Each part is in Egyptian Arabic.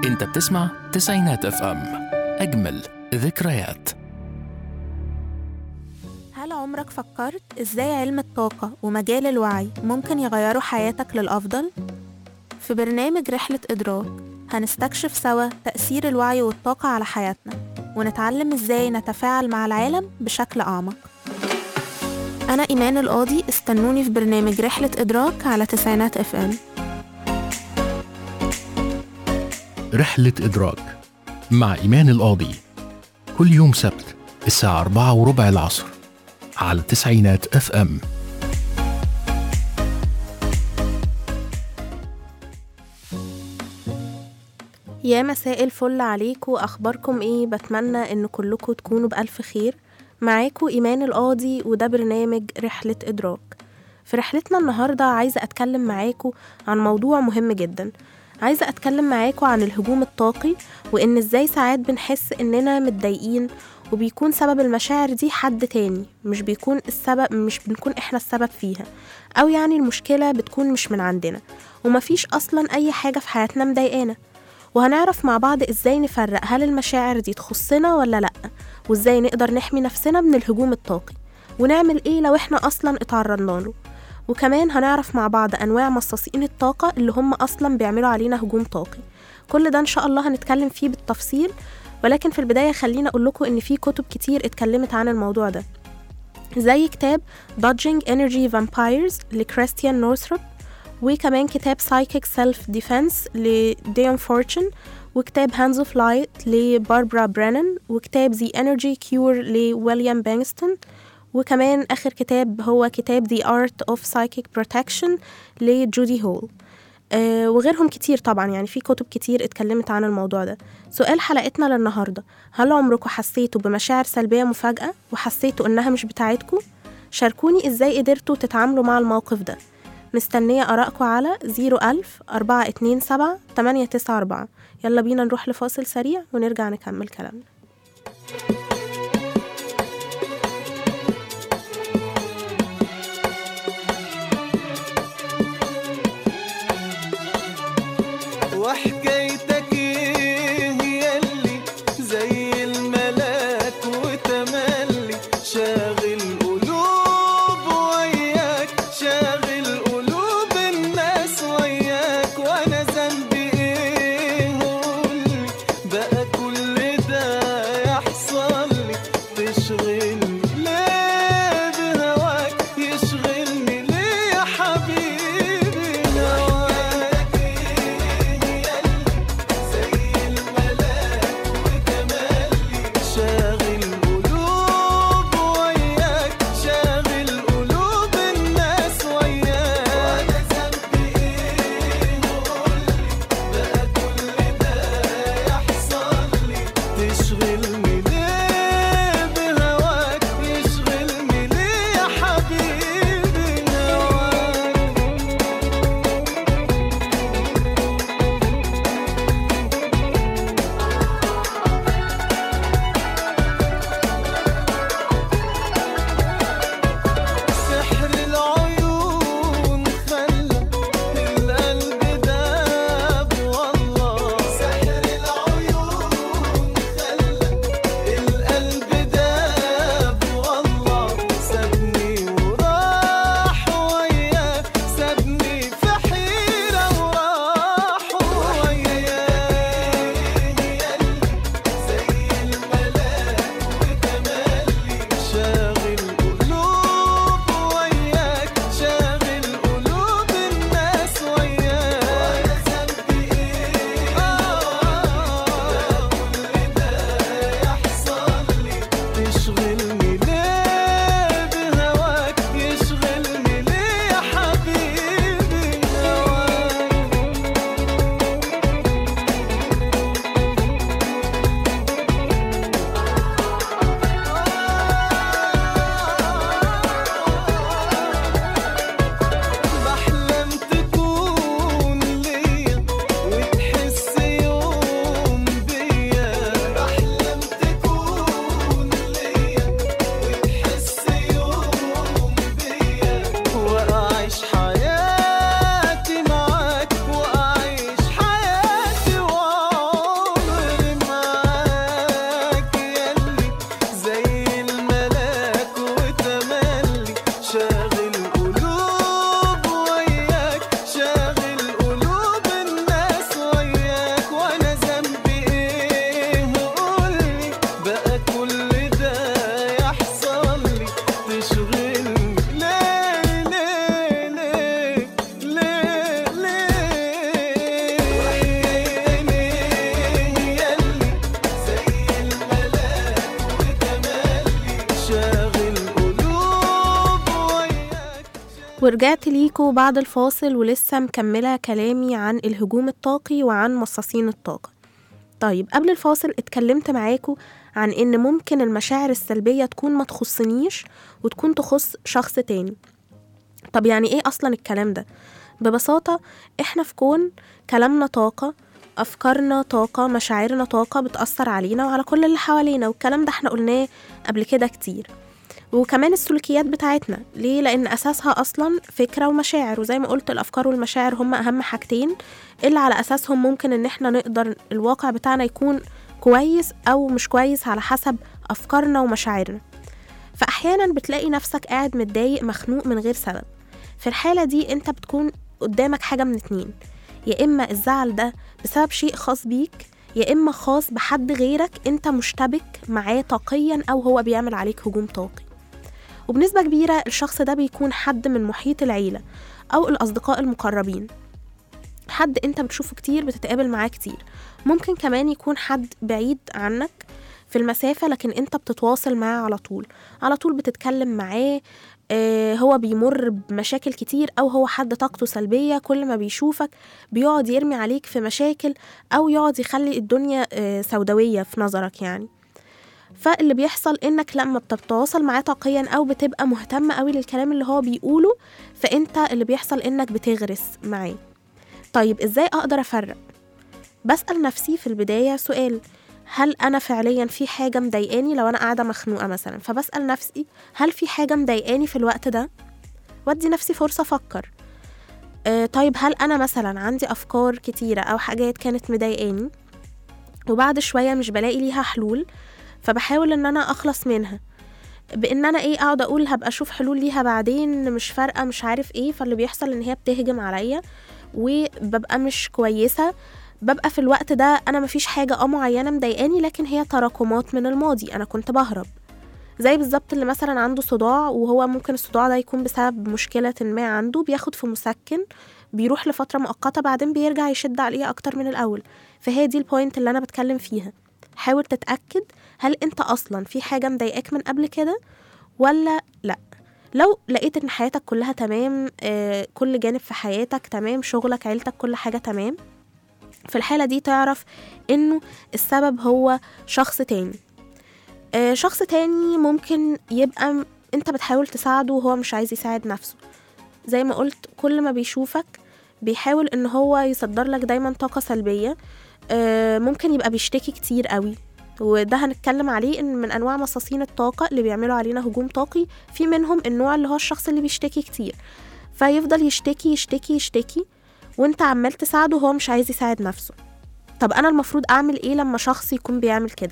انت بتسمع تسعينات اف ام اجمل ذكريات هل عمرك فكرت ازاي علم الطاقة ومجال الوعي ممكن يغيروا حياتك للأفضل؟ في برنامج رحلة إدراك هنستكشف سوا تأثير الوعي والطاقة على حياتنا ونتعلم ازاي نتفاعل مع العالم بشكل أعمق أنا إيمان القاضي استنوني في برنامج رحلة إدراك على تسعينات اف ام رحلة إدراك مع إيمان القاضي كل يوم سبت الساعة أربعة وربع العصر على تسعينات اف ام يا مساء الفل عليكم اخباركم ايه بتمنى ان كلكم تكونوا بالف خير معاكم ايمان القاضي وده برنامج رحله ادراك في رحلتنا النهارده عايزه اتكلم معاكم عن موضوع مهم جدا عايزه اتكلم معاكم عن الهجوم الطاقي وان ازاي ساعات بنحس اننا متضايقين وبيكون سبب المشاعر دي حد تاني مش بيكون السبب مش بنكون احنا السبب فيها او يعني المشكله بتكون مش من عندنا ومفيش اصلا اي حاجه في حياتنا مضايقانا وهنعرف مع بعض ازاي نفرق هل المشاعر دي تخصنا ولا لأ وازاي نقدر نحمي نفسنا من الهجوم الطاقي ونعمل ايه لو احنا اصلا اتعرضنا له وكمان هنعرف مع بعض انواع مصاصين الطاقة اللي هم اصلا بيعملوا علينا هجوم طاقي كل ده ان شاء الله هنتكلم فيه بالتفصيل ولكن في البداية خلينا اقول لكم ان في كتب كتير اتكلمت عن الموضوع ده زي كتاب Dodging Energy Vampires لكريستيان نورثروب وكمان كتاب Psychic Self Defense لديون فورتشن وكتاب Hands of Light لباربرا برينن وكتاب The Energy Cure لويليام بانغستون وكمان آخر كتاب هو كتاب The Art of Psychic Protection لجودي هول أه وغيرهم كتير طبعا يعني في كتب كتير اتكلمت عن الموضوع ده سؤال حلقتنا للنهاردة هل عمركم حسيتوا بمشاعر سلبية مفاجأة وحسيتوا إنها مش بتاعتكم؟ شاركوني إزاي قدرتوا تتعاملوا مع الموقف ده مستنية آرائكم على 01000 427 894 يلا بينا نروح لفاصل سريع ونرجع نكمل كلامنا وحكايتك ايه ياللي زي الملاك وتملي شاغل قلوب وياك شاغل قلوب الناس وياك وانا ذنبي ايه قولي بقى كل ده يحصل ورجعت ليكوا بعد الفاصل ولسه مكملة كلامي عن الهجوم الطاقي وعن مصاصين الطاقة طيب قبل الفاصل اتكلمت معاكوا عن ان ممكن المشاعر السلبية تكون ما تخصنيش وتكون تخص شخص تاني طب يعني ايه اصلا الكلام ده ببساطة احنا في كون كلامنا طاقة أفكارنا طاقة مشاعرنا طاقة بتأثر علينا وعلى كل اللي حوالينا والكلام ده احنا قلناه قبل كده كتير وكمان السلوكيات بتاعتنا ليه لأن أساسها أصلا فكرة ومشاعر وزي ما قلت الأفكار والمشاعر هم أهم حاجتين اللي على أساسهم ممكن إن احنا نقدر الواقع بتاعنا يكون كويس أو مش كويس على حسب أفكارنا ومشاعرنا فأحيانا بتلاقي نفسك قاعد متضايق مخنوق من غير سبب في الحالة دي انت بتكون قدامك حاجة من اتنين يا إما الزعل ده بسبب شيء خاص بيك يا إما خاص بحد غيرك انت مشتبك معاه طاقيا أو هو بيعمل عليك هجوم طاقي وبنسبة كبيرة الشخص ده بيكون حد من محيط العيلة أو الأصدقاء المقربين حد انت بتشوفه كتير بتتقابل معاه كتير ممكن كمان يكون حد بعيد عنك في المسافة لكن انت بتتواصل معاه على طول على طول بتتكلم معاه آه، هو بيمر بمشاكل كتير او هو حد طاقته سلبية كل ما بيشوفك بيقعد يرمي عليك في مشاكل او يقعد يخلي الدنيا آه، سوداوية في نظرك يعني فاللي بيحصل انك لما بتتواصل معاه طاقيا او بتبقى مهتم قوي للكلام اللي هو بيقوله فانت اللي بيحصل انك بتغرس معاه طيب ازاي اقدر افرق بسأل نفسي في البداية سؤال هل أنا فعليا في حاجة مضايقاني لو أنا قاعدة مخنوقة مثلا فبسأل نفسي هل في حاجة مضايقاني في الوقت ده ودي نفسي فرصة أفكر آه طيب هل أنا مثلا عندي أفكار كتيرة أو حاجات كانت مضايقاني وبعد شوية مش بلاقي ليها حلول فبحاول إن أنا أخلص منها بإن أنا إيه أقعد أقول هبقى أشوف حلول ليها بعدين مش فارقة مش عارف إيه فاللي بيحصل إن هي بتهجم عليا وببقى مش كويسة ببقى في الوقت ده انا مفيش حاجه اه معينه مضايقاني لكن هي تراكمات من الماضي انا كنت بهرب زي بالظبط اللي مثلا عنده صداع وهو ممكن الصداع ده يكون بسبب مشكله ما عنده بياخد في مسكن بيروح لفتره مؤقته بعدين بيرجع يشد عليه اكتر من الاول فهي دي البوينت اللي انا بتكلم فيها حاول تتاكد هل انت اصلا في حاجه مضايقاك من قبل كده ولا لا لو لقيت ان حياتك كلها تمام آه كل جانب في حياتك تمام شغلك عيلتك كل حاجه تمام في الحالة دي تعرف إنه السبب هو شخص تاني آه شخص تاني ممكن يبقى م- أنت بتحاول تساعده وهو مش عايز يساعد نفسه زي ما قلت كل ما بيشوفك بيحاول إن هو يصدر لك دايما طاقة سلبية آه ممكن يبقى بيشتكي كتير قوي وده هنتكلم عليه ان من انواع مصاصين الطاقه اللي بيعملوا علينا هجوم طاقي في منهم النوع اللي هو الشخص اللي بيشتكي كتير فيفضل يشتكي يشتكي يشتكي وانت عمال تساعده وهو مش عايز يساعد نفسه طب انا المفروض اعمل ايه لما شخص يكون بيعمل كده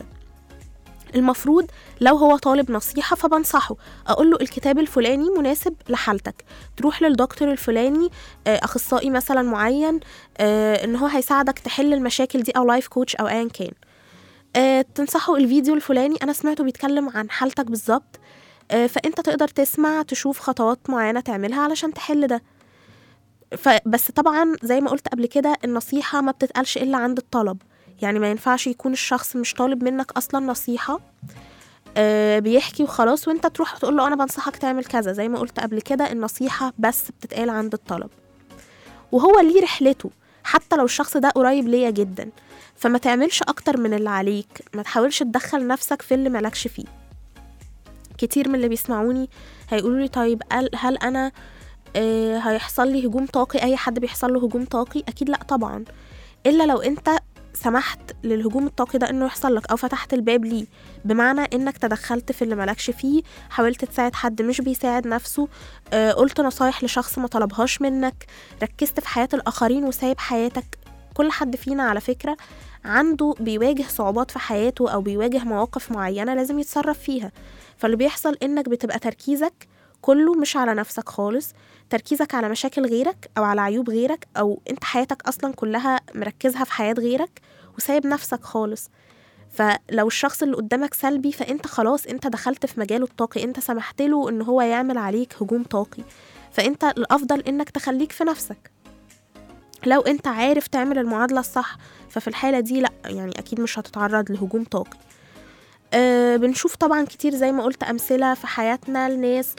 المفروض لو هو طالب نصيحة فبنصحه أقول له الكتاب الفلاني مناسب لحالتك تروح للدكتور الفلاني آه، أخصائي مثلا معين آه، إن هو هيساعدك تحل المشاكل دي أو لايف كوتش أو أيا كان آه، تنصحه الفيديو الفلاني أنا سمعته بيتكلم عن حالتك بالظبط آه، فأنت تقدر تسمع تشوف خطوات معينة تعملها علشان تحل ده فبس طبعا زي ما قلت قبل كده النصيحة ما بتتقالش إلا عند الطلب يعني ما ينفعش يكون الشخص مش طالب منك أصلا نصيحة آه بيحكي وخلاص وانت تروح تقول له انا بنصحك تعمل كذا زي ما قلت قبل كده النصيحة بس بتتقال عند الطلب وهو ليه رحلته حتى لو الشخص ده قريب ليا جدا فما تعملش اكتر من اللي عليك ما تحاولش تدخل نفسك في اللي مالكش فيه كتير من اللي بيسمعوني هيقولوا لي طيب هل, هل انا آه هيحصل لي هجوم طاقي اي حد بيحصل له هجوم طاقي اكيد لا طبعا الا لو انت سمحت للهجوم الطاقي ده انه يحصل لك او فتحت الباب ليه بمعنى انك تدخلت في اللي مالكش فيه حاولت تساعد حد مش بيساعد نفسه آه قلت نصايح لشخص ما طلبهاش منك ركزت في حياة الاخرين وسايب حياتك كل حد فينا على فكرة عنده بيواجه صعوبات في حياته او بيواجه مواقف معينة لازم يتصرف فيها فاللي بيحصل انك بتبقى تركيزك كله مش على نفسك خالص تركيزك على مشاكل غيرك او على عيوب غيرك او انت حياتك اصلا كلها مركزها في حياة غيرك وسايب نفسك خالص فلو الشخص اللي قدامك سلبي فانت خلاص انت دخلت في مجاله الطاقي انت سمحت له ان هو يعمل عليك هجوم طاقي فانت الافضل انك تخليك في نفسك لو انت عارف تعمل المعادلة الصح ففي الحالة دي لا يعني اكيد مش هتتعرض لهجوم طاقي أه بنشوف طبعا كتير زي ما قلت امثلة في حياتنا لناس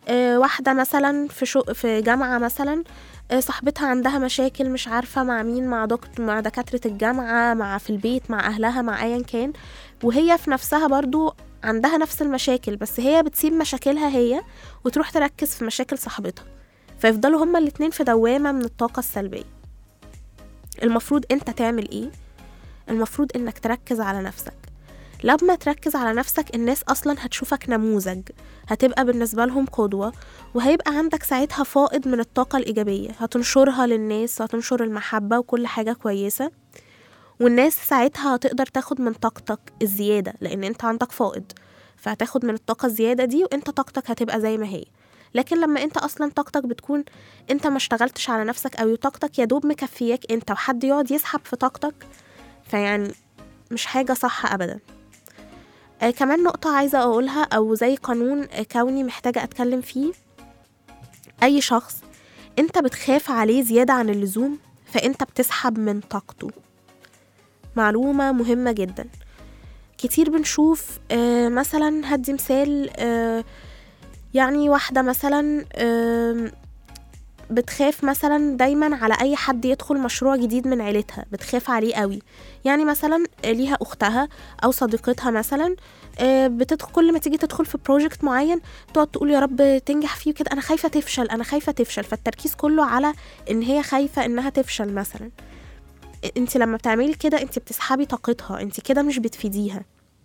آه، واحدة مثلا في شو في جامعة مثلا آه، صاحبتها عندها مشاكل مش عارفة مع مين مع دكتور مع دكاترة الجامعة مع في البيت مع أهلها مع أيا كان وهي في نفسها برضو عندها نفس المشاكل بس هي بتسيب مشاكلها هي وتروح تركز في مشاكل صاحبتها فيفضلوا هما الاتنين في دوامة من الطاقة السلبية المفروض انت تعمل ايه المفروض انك تركز على نفسك لما تركز على نفسك الناس اصلا هتشوفك نموذج هتبقى بالنسبة لهم قدوة وهيبقى عندك ساعتها فائض من الطاقة الإيجابية هتنشرها للناس هتنشر المحبة وكل حاجة كويسة والناس ساعتها هتقدر تاخد من طاقتك الزيادة لأن انت عندك فائض فهتاخد من الطاقة الزيادة دي وانت طاقتك هتبقى زي ما هي لكن لما انت اصلا طاقتك بتكون انت ما اشتغلتش على نفسك او طاقتك يا دوب مكفياك انت وحد يقعد يسحب في طاقتك فيعني مش حاجة صح ابدا آه كمان نقطة عايزة أقولها أو زي قانون آه كوني محتاجة أتكلم فيه أي شخص أنت بتخاف عليه زيادة عن اللزوم فأنت بتسحب من طاقته معلومة مهمة جدا كتير بنشوف آه مثلا هدي مثال آه يعني واحدة مثلا آم، بتخاف مثلا دايما على اي حد يدخل مشروع جديد من عيلتها بتخاف عليه قوي يعني مثلا ليها اختها او صديقتها مثلا آه، بتدخل كل ما تيجي تدخل في بروجكت معين تقعد تقول يا رب تنجح فيه كده انا خايفه تفشل انا خايفه تفشل فالتركيز كله على ان هي خايفه انها تفشل مثلا انت لما بتعملي كده انت بتسحبي طاقتها انت كده مش بتفيديها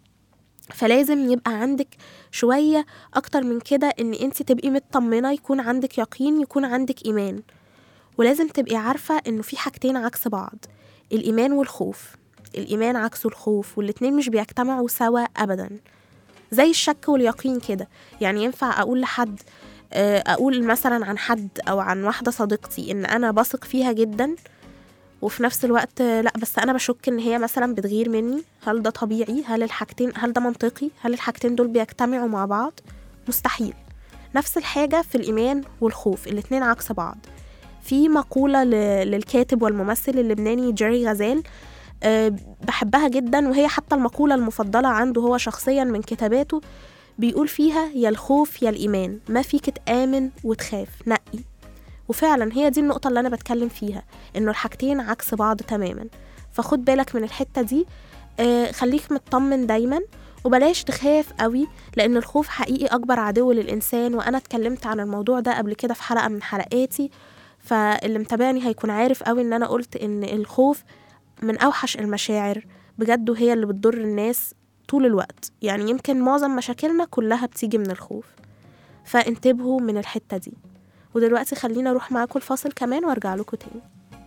فلازم يبقى عندك شوية أكتر من كده إن أنت تبقي مطمنة يكون عندك يقين يكون عندك إيمان ولازم تبقي عارفة إنه في حاجتين عكس بعض الإيمان والخوف الإيمان عكسه الخوف والاتنين مش بيجتمعوا سوا أبدا زي الشك واليقين كده يعني ينفع أقول لحد آه، أقول مثلا عن حد أو عن واحدة صديقتي إن أنا بثق فيها جدا وفي نفس الوقت آه، لا بس انا بشك ان هي مثلا بتغير مني هل ده طبيعي هل الحاجتين هل ده منطقي هل الحاجتين دول بيجتمعوا مع بعض مستحيل نفس الحاجة في الإيمان والخوف الاتنين عكس بعض في مقولة ل- للكاتب والممثل اللبناني جيري غزال آه، بحبها جدا وهي حتى المقولة المفضلة عنده هو شخصيا من كتاباته بيقول فيها يا الخوف يا الإيمان ما فيك تآمن وتخاف نقي وفعلا هي دي النقطة اللي أنا بتكلم فيها إنه الحاجتين عكس بعض تماما فخد بالك من الحتة دي آه خليك مطمن دايما وبلاش تخاف قوي لأن الخوف حقيقي أكبر عدو للإنسان وأنا اتكلمت عن الموضوع ده قبل كده في حلقة من حلقاتي فاللي متابعني هيكون عارف قوي إن أنا قلت إن الخوف من أوحش المشاعر بجد وهي اللي بتضر الناس طول الوقت يعني يمكن معظم مشاكلنا كلها بتيجي من الخوف فانتبهوا من الحتة دي ودلوقتي خلينا اروح معاكم الفاصل كمان وارجع لكم تاني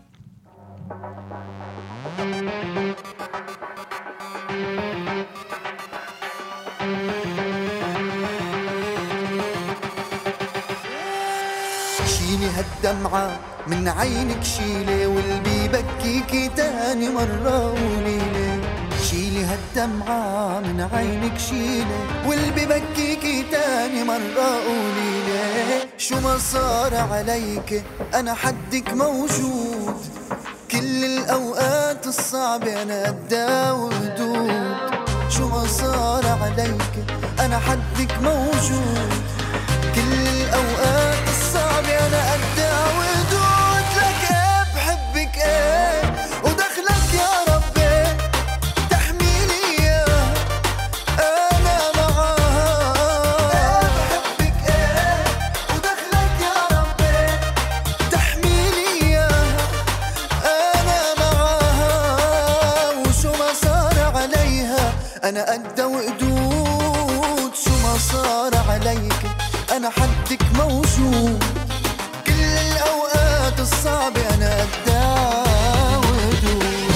شيلي هالدمعة من عينك شيلي واللي ببكيكي تاني مرة قوليلي شيلي هالدمعة من عينك شيلي واللي ببكيكي تاني مرة قوليلي شو ما صار عليك أنا حدك موجود كل الأوقات الصعبة أنا قدها وهدود شو ما صار عليك أنا حدك موجود كل الأوقات الصعبة أنا قدها ودود لك إيه بحبك إيه ودخلك يا ربي تحميني إياه أنا معاها بحبك إيه ودخلك يا ربي تحميني إياه أنا معاها وشو ما صار عليها أنا قد وقدود شو ما صار عليك أنا حدك موجود كل الأوقات الصعبة أنا قدها ودود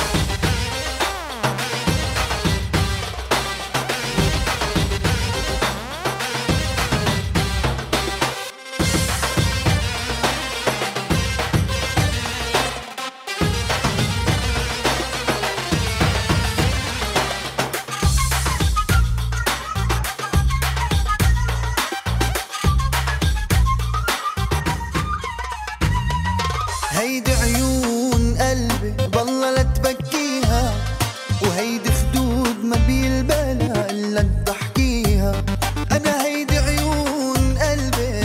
هيدي عيون قلبي بالله لا تبكيها وهيدي خدود ما بيلبالها الا تضحكيها انا هيدي عيون قلبي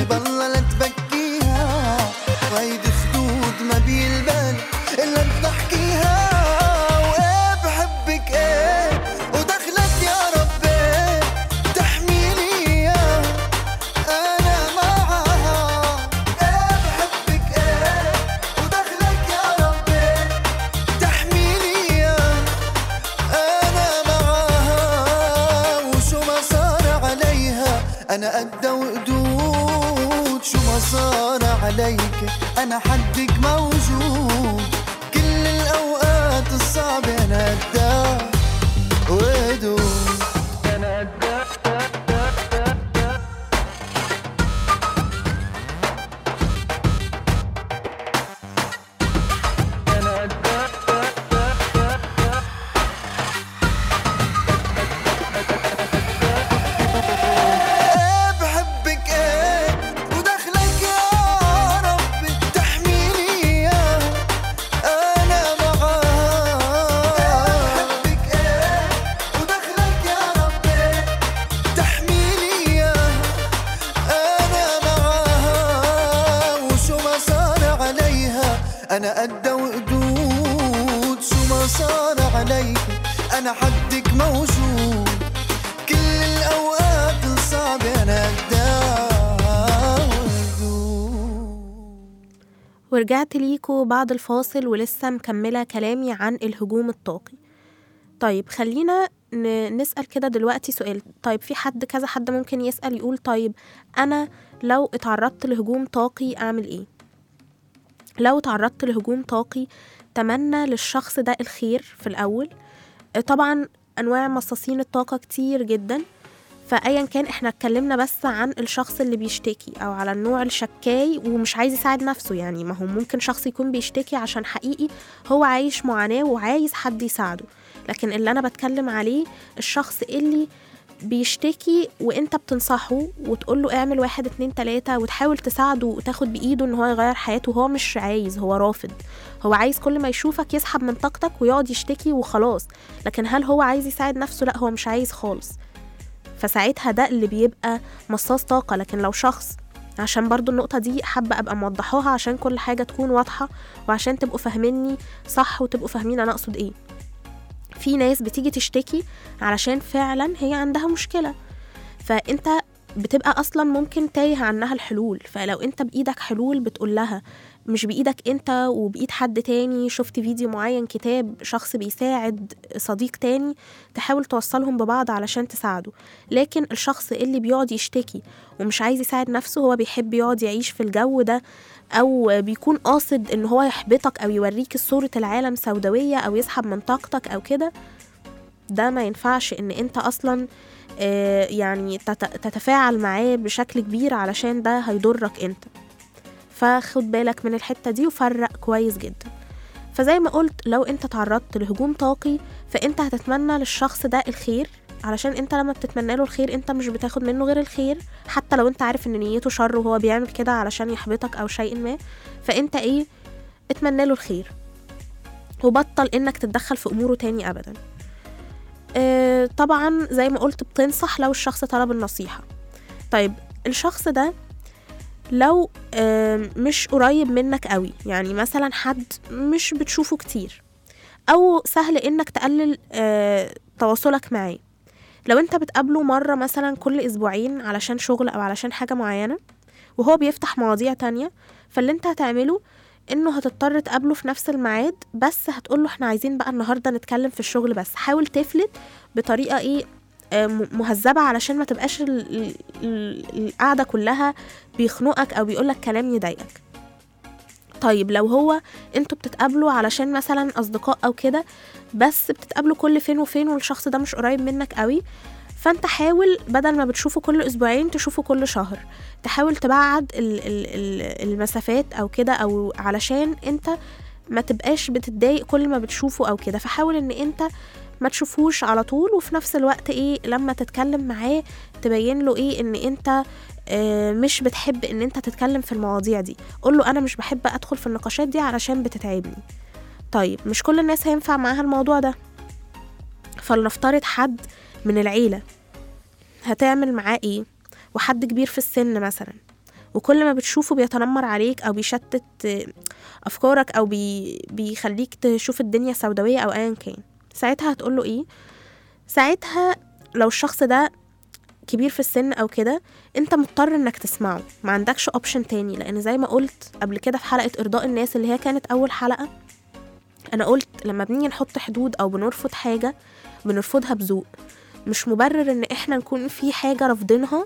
حدك موجود كل الأوقات الصعبة أنا قدها ودود ايه بحبك ايه ودخلك يا ربي تحميني اياه انا معاه بحبك ايه ودخلك يا ربي تحميني اياه انا معاه وشو ما صار عليها انا قد وقدود شو ما صار عليها انا حدك موجود كل الأوقات الصعبة أنا قدها وقدود ورجعت ليكوا بعد الفاصل ولسه مكملة كلامي عن الهجوم الطاقي طيب خلينا ن- نسأل كده دلوقتي سؤال طيب في حد كذا حد ممكن يسأل يقول طيب أنا لو اتعرضت لهجوم طاقي أعمل إيه؟ لو اتعرضت لهجوم طاقي تمنى للشخص ده الخير في الأول طبعا أنواع مصاصين الطاقة كتير جدا فأيا كان احنا اتكلمنا بس عن الشخص اللي بيشتكي أو على النوع الشكاي ومش عايز يساعد نفسه يعني ما هو ممكن شخص يكون بيشتكي عشان حقيقي هو عايش معاناة وعايز حد يساعده لكن اللي أنا بتكلم عليه الشخص اللي بيشتكي وانت بتنصحه وتقول له اعمل واحد اتنين تلاتة وتحاول تساعده وتاخد بإيده ان هو يغير حياته هو مش عايز هو رافض هو عايز كل ما يشوفك يسحب من طاقتك ويقعد يشتكي وخلاص لكن هل هو عايز يساعد نفسه لا هو مش عايز خالص فساعتها ده اللي بيبقى مصاص طاقة لكن لو شخص عشان برضو النقطة دي حابة أبقى موضحاها عشان كل حاجة تكون واضحة وعشان تبقوا فاهميني صح وتبقوا فاهمين أنا أقصد إيه في ناس بتيجي تشتكي علشان فعلا هي عندها مشكلة فأنت بتبقى أصلا ممكن تايه عنها الحلول فلو أنت بإيدك حلول بتقول لها مش بإيدك أنت وبإيد حد تاني شفت فيديو معين كتاب شخص بيساعد صديق تاني تحاول توصلهم ببعض علشان تساعده لكن الشخص اللي بيقعد يشتكي ومش عايز يساعد نفسه هو بيحب يقعد يعيش في الجو ده او بيكون قاصد ان هو يحبطك او يوريك صورة العالم سوداوية او يسحب من طاقتك او كده ده ما ينفعش ان انت اصلا آه، يعني تت- تتفاعل معاه بشكل كبير علشان ده هيضرك انت فخد بالك من الحتة دي وفرق كويس جدا فزي ما قلت لو انت تعرضت لهجوم طاقي فانت هتتمنى للشخص ده الخير علشان انت لما بتتمنى له الخير انت مش بتاخد منه غير الخير حتى لو انت عارف ان نيته شر وهو بيعمل كده علشان يحبطك او شيء ما فانت ايه اتمنى له الخير وبطل انك تتدخل في اموره تاني ابدا اه طبعا زي ما قلت بتنصح لو الشخص طلب النصيحة طيب الشخص ده لو آه، مش قريب منك قوي يعني مثلا حد مش بتشوفه كتير او سهل انك تقلل آه، تواصلك معاه لو انت بتقابله مرة مثلا كل اسبوعين علشان شغل او علشان حاجة معينة وهو بيفتح مواضيع تانية فاللي انت هتعمله انه هتضطر تقابله في نفس الميعاد بس هتقوله احنا عايزين بقى النهاردة نتكلم في الشغل بس حاول تفلت بطريقة ايه آه، م- مهذبة علشان ما تبقاش ال- ال- ال- القعدة كلها بيخنقك او بيقولك كلام يضايقك طيب لو هو انتوا بتتقابلوا علشان مثلا اصدقاء او كده بس بتتقابلوا كل فين وفين والشخص ده مش قريب منك قوي فانت حاول بدل ما بتشوفه كل اسبوعين تشوفه كل شهر تحاول تبعد ال- ال- ال- المسافات او كده او علشان انت ما تبقاش بتتضايق كل ما بتشوفه او كده فحاول ان انت ما تشوفوش على طول وفي نفس الوقت ايه لما تتكلم معاه تبين له ايه ان انت آه، مش بتحب ان انت تتكلم في المواضيع دي قول له انا مش بحب ادخل في النقاشات دي علشان بتتعبني طيب مش كل الناس هينفع معاها الموضوع ده فلنفترض حد من العيلة هتعمل معاه ايه وحد كبير في السن مثلا وكل ما بتشوفه بيتنمر عليك او بيشتت آه، افكارك او بي بيخليك تشوف الدنيا سوداوية او ايا كان ساعتها هتقوله ايه ساعتها لو الشخص ده كبير في السن او كده انت مضطر انك تسمعه ما عندكش اوبشن تاني لان زي ما قلت قبل كده في حلقة ارضاء الناس اللي هي كانت اول حلقة انا قلت لما بنيجي نحط حدود او بنرفض حاجة بنرفضها بذوق مش مبرر ان احنا نكون في حاجة رافضينها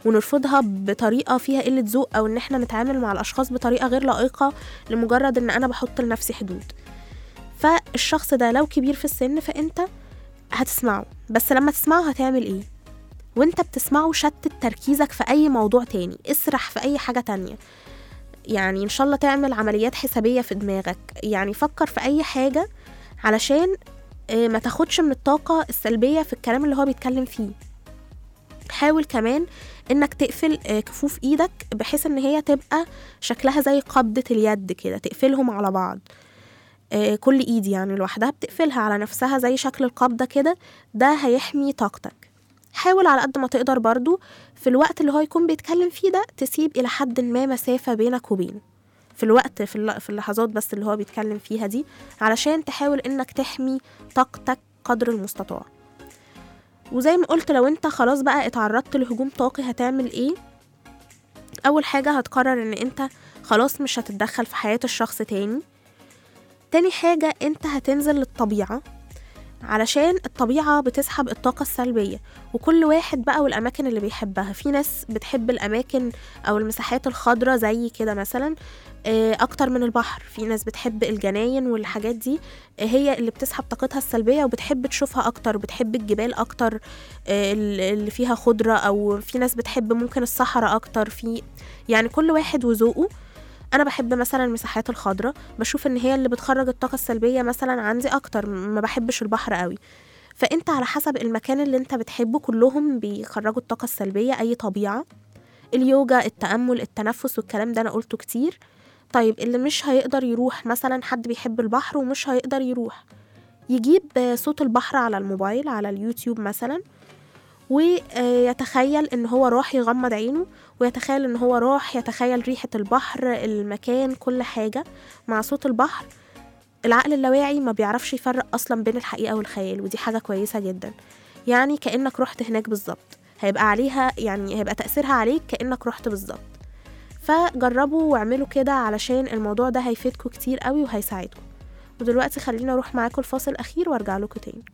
ونرفضها بطريقة فيها قلة ذوق أو إن إحنا نتعامل مع الأشخاص بطريقة غير لائقة لمجرد إن أنا بحط لنفسي حدود فالشخص ده لو كبير في السن فأنت هتسمعه بس لما تسمعه هتعمل إيه وانت بتسمعه شتت تركيزك في أي موضوع تاني اسرح في أي حاجة تانية يعني إن شاء الله تعمل عمليات حسابية في دماغك يعني فكر في أي حاجة علشان آه، ما تاخدش من الطاقة السلبية في الكلام اللي هو بيتكلم فيه حاول كمان انك تقفل آه، كفوف ايدك بحيث ان هي تبقى شكلها زي قبضة اليد كده تقفلهم على بعض آه، كل ايد يعني لوحدها بتقفلها على نفسها زي شكل القبضة كده ده هيحمي طاقتك حاول على قد ما تقدر برضو في الوقت اللي هو يكون بيتكلم فيه ده تسيب إلى حد ما مسافة بينك وبينه في الوقت في الل- في اللحظات بس اللي هو بيتكلم فيها دي علشان تحاول إنك تحمي طاقتك قدر المستطاع وزي ما قلت لو انت خلاص بقى اتعرضت لهجوم طاقي هتعمل ايه اول حاجة هتقرر ان انت خلاص مش هتتدخل في حياة الشخص تاني تاني حاجة انت هتنزل للطبيعة علشان الطبيعة بتسحب الطاقة السلبية وكل واحد بقى والأماكن اللي بيحبها في ناس بتحب الأماكن أو المساحات الخضراء زي كده مثلا آه، أكتر من البحر في ناس بتحب الجناين والحاجات دي آه، هي اللي بتسحب طاقتها السلبية وبتحب تشوفها أكتر بتحب الجبال أكتر آه، اللي فيها خضرة أو في ناس بتحب ممكن الصحراء أكتر في يعني كل واحد وذوقه انا بحب مثلا المساحات الخضراء بشوف ان هي اللي بتخرج الطاقه السلبيه مثلا عندي اكتر ما بحبش البحر قوي فانت على حسب المكان اللي انت بتحبه كلهم بيخرجوا الطاقه السلبيه اي طبيعه اليوجا التامل التنفس والكلام ده انا قلته كتير طيب اللي مش هيقدر يروح مثلا حد بيحب البحر ومش هيقدر يروح يجيب صوت البحر على الموبايل على اليوتيوب مثلا ويتخيل ان هو راح يغمض عينه ويتخيل ان هو راح يتخيل ريحة البحر المكان كل حاجة مع صوت البحر العقل اللاواعي ما بيعرفش يفرق اصلا بين الحقيقة والخيال ودي حاجة كويسة جدا يعني كأنك رحت هناك بالظبط هيبقى عليها يعني هيبقى تأثيرها عليك كأنك رحت بالظبط فجربوا واعملوا كده علشان الموضوع ده هيفيدكم كتير قوي وهيساعدكم ودلوقتي خلينا اروح معاكم الفاصل الاخير وارجع لكم تاني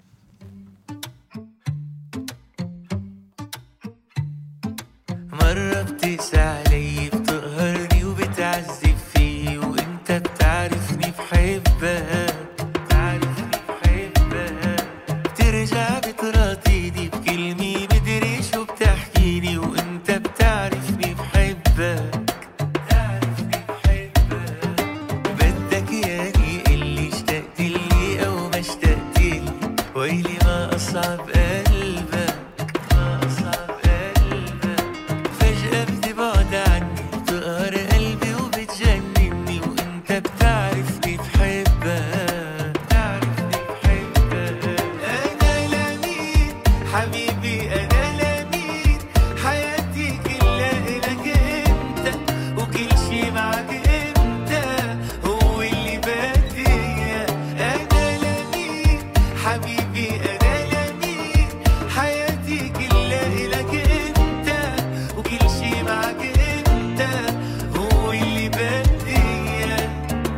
مرة بتقسى علي بتقهرني وبتعذب فيه وانت بتعرفني بحبك بتعرفني بحبك بترجع بتراضيني بكلمة مدري شو بتحكيلي وانت بتعرفني بحبك بتعرفني بحبك بدك ياني اللي اشتقت لي او ما اشتقت لي ويلي ما اصعب قلبك ما اصعب قلبك فجأة بتبعد عني بتقهر قلبي وبتجنني وانت بتعرفني بحبك بتعرفني بحبك انا لمين حبيبي انا لمين حياتي كلها الك انت وكل شي معك انت هو اللي بدي اياه انا لمين حبيبي انا لمين حياتي كلها الك انت وكل شي معك انت هو اللي بدي اياه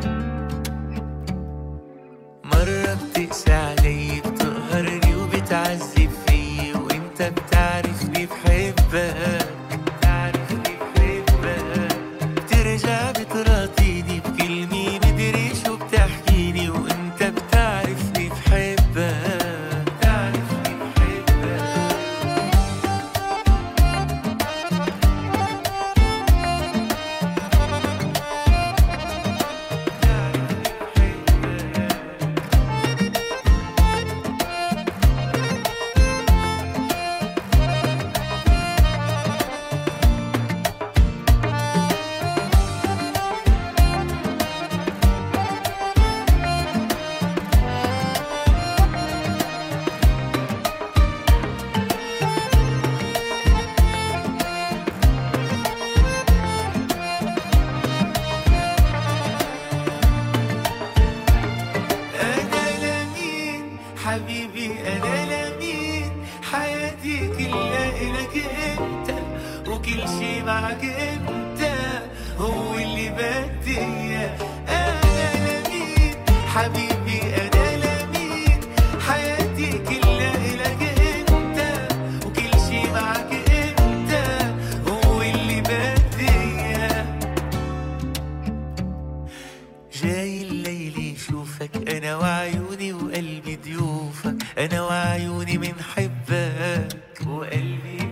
مرة بتقسى علي بتقهرني وبتعذب فيي وانت بتعرفني بحبك بتعرفني بحبك بترجع بتراضيني بكلمة مدري شو بتحكيلي وانت بتعرفني بحبك بتعرفني بحبك أنا لمين حبيبي أنا لمين حياتي كلها إلك أنت وكل شي معك أنت هو اللي بدي إياه أنا لمين حبيبي أنا لمين حياتي كلها إلك أنت وكل شي معك أنت جاي الليل يشوفك انا وعيوني وقلبي ضيوفك انا وعيوني بنحبك وقلبي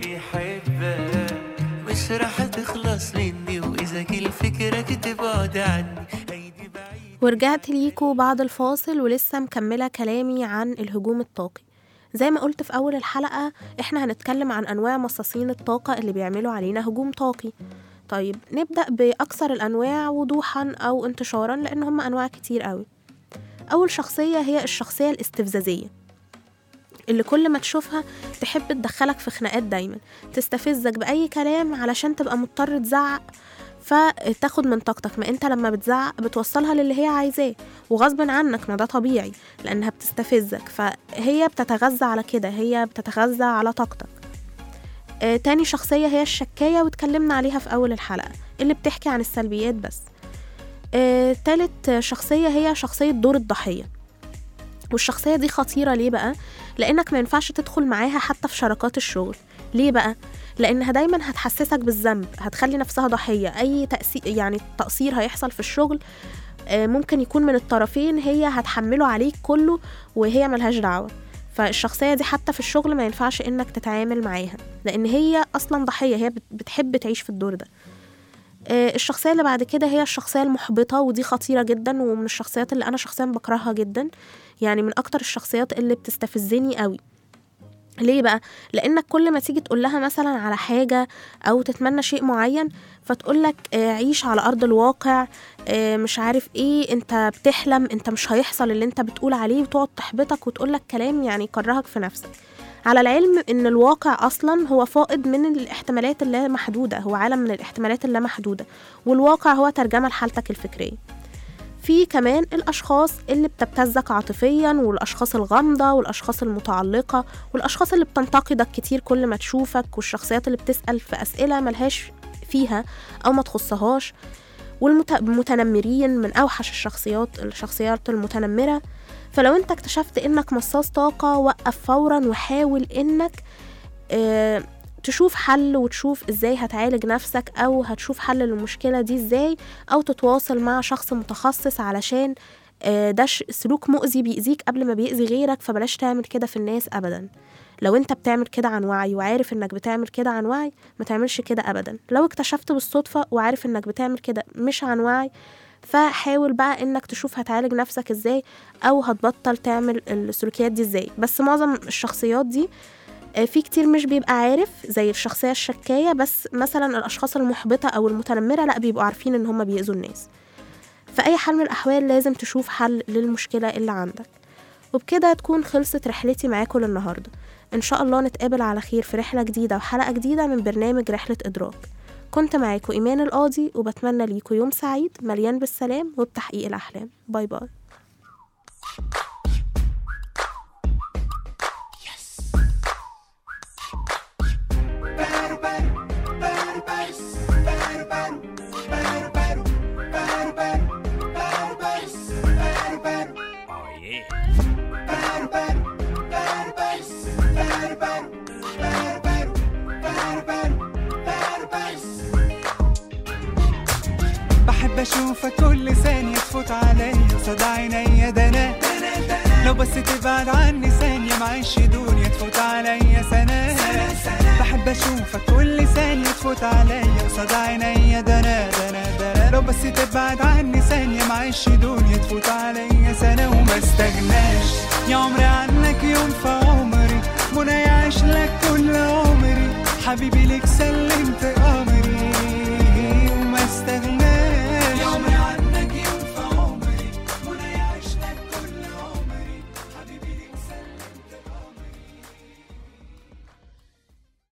بيحبك مش رح تخلص مني واذا كل فكرك تبعد عني هيدي بعيد ورجعت ليكوا بعد الفاصل ولسه مكملة كلامي عن الهجوم الطاقي زي ما قلت في أول الحلقة إحنا هنتكلم عن أنواع مصاصين الطاقة اللي بيعملوا علينا هجوم طاقي طيب نبدأ بأكثر الأنواع وضوحا أو انتشارا لأن هم أنواع كتير قوي أول شخصية هي الشخصية الاستفزازية اللي كل ما تشوفها تحب تدخلك في خناقات دايما تستفزك بأي كلام علشان تبقى مضطر تزعق فتاخد من طاقتك ما انت لما بتزعق بتوصلها للي هي عايزاه وغصب عنك ما ده طبيعي لانها بتستفزك فهي بتتغذى على كده هي بتتغذى على طاقتك آه تاني شخصية هي الشكاية واتكلمنا عليها في أول الحلقة اللي بتحكي عن السلبيات بس آه تالت شخصية هي شخصية دور الضحية والشخصية دي خطيرة ليه بقى؟ لأنك ما ينفعش تدخل معاها حتى في شراكات الشغل ليه بقى؟ لأنها دايما هتحسسك بالذنب هتخلي نفسها ضحية أي تأثير يعني تقصير هيحصل في الشغل آه، ممكن يكون من الطرفين هي هتحمله عليك كله وهي ملهاش دعوة فالشخصية دي حتى في الشغل ما ينفعش إنك تتعامل معاها لأن هي أصلا ضحية هي بت- بتحب تعيش في الدور ده آه، الشخصية اللي بعد كده هي الشخصية المحبطة ودي خطيرة جدا ومن الشخصيات اللي أنا شخصيا بكرهها جدا يعني من أكتر الشخصيات اللي بتستفزني قوي ليه بقى لانك كل ما تيجي تقول لها مثلا على حاجه او تتمنى شيء معين فتقول لك عيش على ارض الواقع آه، مش عارف ايه انت بتحلم انت مش هيحصل اللي انت بتقول عليه وتقعد تحبطك وتقول لك كلام يعني يكرهك في نفسك على العلم ان الواقع اصلا هو فائض من الاحتمالات اللامحدوده هو عالم من الاحتمالات اللامحدوده والواقع هو ترجمه لحالتك الفكريه في كمان الأشخاص اللي بتبتزك عاطفيا والأشخاص الغامضة والأشخاص المتعلقة والأشخاص اللي بتنتقدك كتير كل ما تشوفك والشخصيات اللي بتسأل في أسئلة ملهاش فيها أو ما تخصهاش والمتنمرين من أوحش الشخصيات الشخصيات المتنمرة فلو انت اكتشفت انك مصاص طاقة وقف فورا وحاول انك اه تشوف حل وتشوف ازاي هتعالج نفسك او هتشوف حل للمشكلة دي ازاي او تتواصل مع شخص متخصص علشان آه، ده ش- سلوك مؤذي بيأذيك قبل ما بيأذي غيرك فبلاش تعمل كده في الناس ابدا لو انت بتعمل كده عن وعي وعارف انك بتعمل كده عن وعي ما تعملش كده ابدا لو اكتشفت بالصدفة وعارف انك بتعمل كده مش عن وعي فحاول بقى انك تشوف هتعالج نفسك ازاي او هتبطل تعمل السلوكيات دي ازاي بس معظم الشخصيات دي آه، في كتير مش بيبقى عارف زي الشخصية الشكاية بس مثلا الأشخاص المحبطة أو المتنمرة لأ بيبقوا عارفين إن هما بيأذوا الناس في أي حال من الأحوال لازم تشوف حل للمشكلة اللي عندك وبكده تكون خلصت رحلتي معاكم للنهاردة إن شاء الله نتقابل على خير في رحلة جديدة وحلقة جديدة من برنامج رحلة إدراك كنت معاكم إيمان القاضي وبتمنى ليكم يوم سعيد مليان بالسلام وبتحقيق الأحلام باي باي بحب اشوفك كل ثانية تفوت عليا قصاد عينيا ده انا لو بس تبعد عني ثانية معيش دنيا تفوت عليا سنة بحب اشوفك كل ثانية تفوت عليا قصاد عينيا ده انا ده انا ده انا لو بس تبعد عني ثانية معيش دنيا تفوت عليا سنة وما استغناش يا عمري عنك يوم في عمري منى يعيش لك كل عمري حبيبي ليك سلمت امري